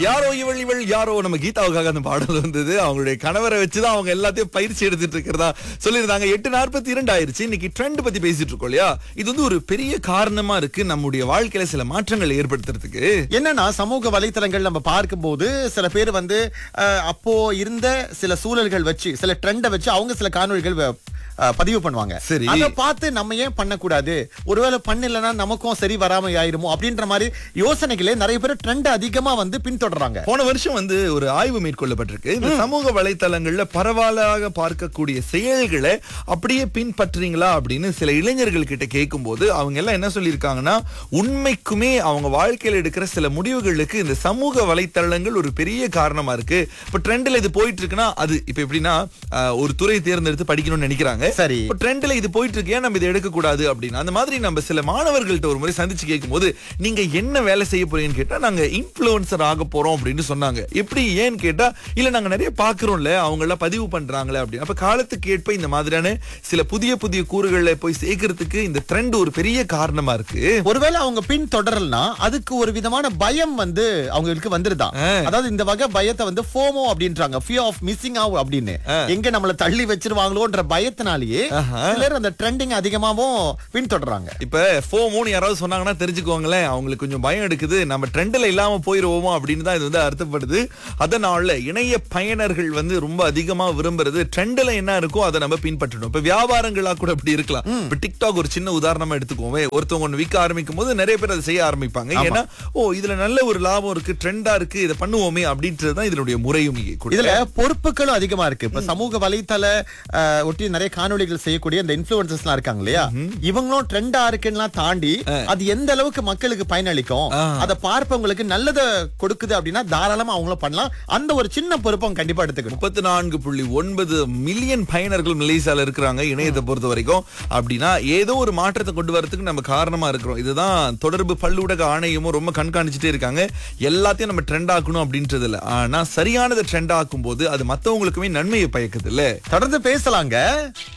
யாரோ இவள் இவள் யாரோ நம்ம கீதாவுக்காக அந்த பாடல் வந்தது அவங்களுடைய கணவரை வச்சுதான் அவங்க எல்லாத்தையும் பயிற்சி எடுத்துட்டு இருக்கிறதா சொல்லியிருந்தாங்க எட்டு நாற்பத்தி இரண்டு ஆயிருச்சு இன்னைக்கு ட்ரெண்ட் பத்தி பேசிட்டு இருக்கோம் இல்லையா இது வந்து ஒரு பெரிய காரணமா இருக்கு நம்முடைய வாழ்க்கையில சில மாற்றங்கள் ஏற்படுத்துறதுக்கு என்னன்னா சமூக வலைத்தளங்கள் நம்ம பார்க்கும்போது சில பேர் வந்து அஹ், அப்போ இருந்த சில சூழல்கள் வச்சு சில ட்ரெண்டை வச்சு அவங்க சில காணொளிகள் வ- அஹ், பதிவு பண்ணுவாங்க சரி. அதை பார்த்து நம்ம ஏன் பண்ணக்கூடாது ஒருவேளை பண்ணலன்னா நமக்கும் சரி வராம ஆயிருமோ அப்படின்ற மாதிரி யோசனைகளே நிறைய பேர் ட்ரெண்ட் அதிகமா வந்து பின்தொடர்றாங்க போன வருஷம் வந்து ஒரு ஆய்வு மேற்கொள்ளப்பட்டிருக்கு இந்த சமூக வலைத்தளங்கள்ல பரவலாக பார்க்கக்கூடிய செயல்களை அப்படியே பின்பற்றுறீங்களா அப்படின்னு சில இளைஞர்கள் கிட்ட கேட்கும்போது அவங்க எல்லாம் என்ன சொல்லியிருக்காங்கன்னா உண்மைக்குமே அவங்க வாழ்க்கையில எடுக்கிற சில முடிவுகளுக்கு இந்த சமூக வலைத்தளங்கள் ஒரு பெரிய காரணமா இருக்கு இப்ப ட்ரெண்ட்ல இது போயிட்டு இருக்குன்னா அது இப்ப எப்படின்னா ஆஹ், ஒரு துறை தேர்ந்தெடுத்து படிக்கணும்னு நினைக்கிறாங்க சரி. இப்ப ட்ரெண்ட்ல இது போயிட்டு இருக்கு ஏன் நம்ம இதை எடுக்க கூடாது அப்படின்னு அந்த மாதிரி நம்ம சில மாணவர்கள்ட்ட ஒரு முறை சந்திச்சு கேட்கும்போது நீங்க என்ன வேலை செய்ய போறீங்கன்னு கேட்டா நாங்க இன்ஃபுளுசர் ஆக போறோம் அப்படின்னு சொன்னாங்க எப்படி ஏன்னு கேட்டா இல்ல நாங்க நிறைய பாக்குறோம்ல அவங்க எல்லாம் பதிவு பண்றாங்களே அப்படின்னு அப்ப காலத்துக்கு ஏற்ப இந்த மாதிரியான சில புதிய புதிய கூறுகள்ல போய் சேர்க்கறதுக்கு இந்த ட்ரெண்ட் ஒரு பெரிய காரணமா இருக்கு ஒருவேளை அவங்க பின் தொடரலனா அதுக்கு ஒரு விதமான பயம் வந்து அவங்களுக்கு வந்துருதான் அதாவது இந்த வகை பயத்தை வந்து ஃபோமோ அப்படின்றாங்க ஃபியர் ஆஃப் மிஸ்ஸிங் ஆகும் அப்படின்னு எங்க நம்மள தள்ளி வச்சிருவாங்களோன்ற பயத்தினாலேயே சிலர் அந்த ட்ரெண்டிங் அதிகமாவும் பின்தொடர்றாங்க இப்ப ஃபோமோன்னு யாராவது சொன்னாங்கன்னா தெரிஞ்சுக்கோங்களேன் அவங்களுக்கு கொஞ்சம் பயம் எடுக்குது நம்ம ட்ரெண்ட்ல இல்லாம போயிருவோமோ அப்படின்னு தான் இது வந்து அர்த்தப்படுது அதனால இணைய பயனர்கள் வந்து ரொம்ப அதிகமா விரும்புறது ட்ரெண்ட்ல என்ன இருக்கோ அதை நம்ம பின்பற்றணும் இப்ப வியாபாரங்களா கூட இப்படி இருக்கலாம் இப்ப டிக்டாக் ஒரு சின்ன உதாரணமா எடுத்துக்கோமே ஒருத்தவங்க ஒண்ணு விற்க ஆரம்பிக்கும் போது நிறைய பேர் அதை செய்ய ஆரம்பிப்பாங்க ஏன்னா ஓ இதுல நல்ல ஒரு லாபம் இருக்கு ட்ரெண்டா இருக்கு இதை பண்ணுவோமே அப்படின்றது தான் இதனுடைய முறையும் இங்கே கூட இதுல பொறுப்புகளும் அதிகமா இருக்கு இப்ப சமூக வலைத்தள அஹ், ஒட்டி நிறைய காணொளிகள் செய்யக்கூடிய இந்த இன்ஃபுளுசர்ஸ் எல்லாம் இருக்காங்க இல்லையா இவங்களும் ட்ரெண்டா இருக்குன்னு தாண்டி அது எந்த அளவுக்கு மக்களுக்கு பயனளிக்கும் அதை பார்ப்பவங்களுக்கு நல்லதை கொடுக்குது அப்படின்னா தாராளமா அவங்களும் பண்ணலாம் அந்த ஒரு சின்ன பொறுப்பை அவங்க கண்டிப்பா எடுத்துக்கணும் முப்பத்தி நான்கு புள்ளி ஒன்பது மில்லியன் பயனர்கள் மலேசியால இருக்கிறாங்க இணையத்தை பொறுத்த வரைக்கும் அப்படின்னா ஏதோ ஒரு மாற்றத்தை கொண்டு வரதுக்கு நம்ம காரணமா இருக்கிறோம் இதுதான் தொடர்பு பல்லூடக ஆணையமும் ரொம்ப கண்காணிச்சுட்டே இருக்காங்க எல்லாத்தையும் நம்ம ட்ரெண்ட் ஆக்கணும் அப்படின்றது இல்ல ஆனா சரியானதை ட்ரெண்ட் ஆக்கும் போது அது மத்தவங்களுக்குமே நன்மையை பயக்குது இல்ல தொடர்ந்து பேசலாங்க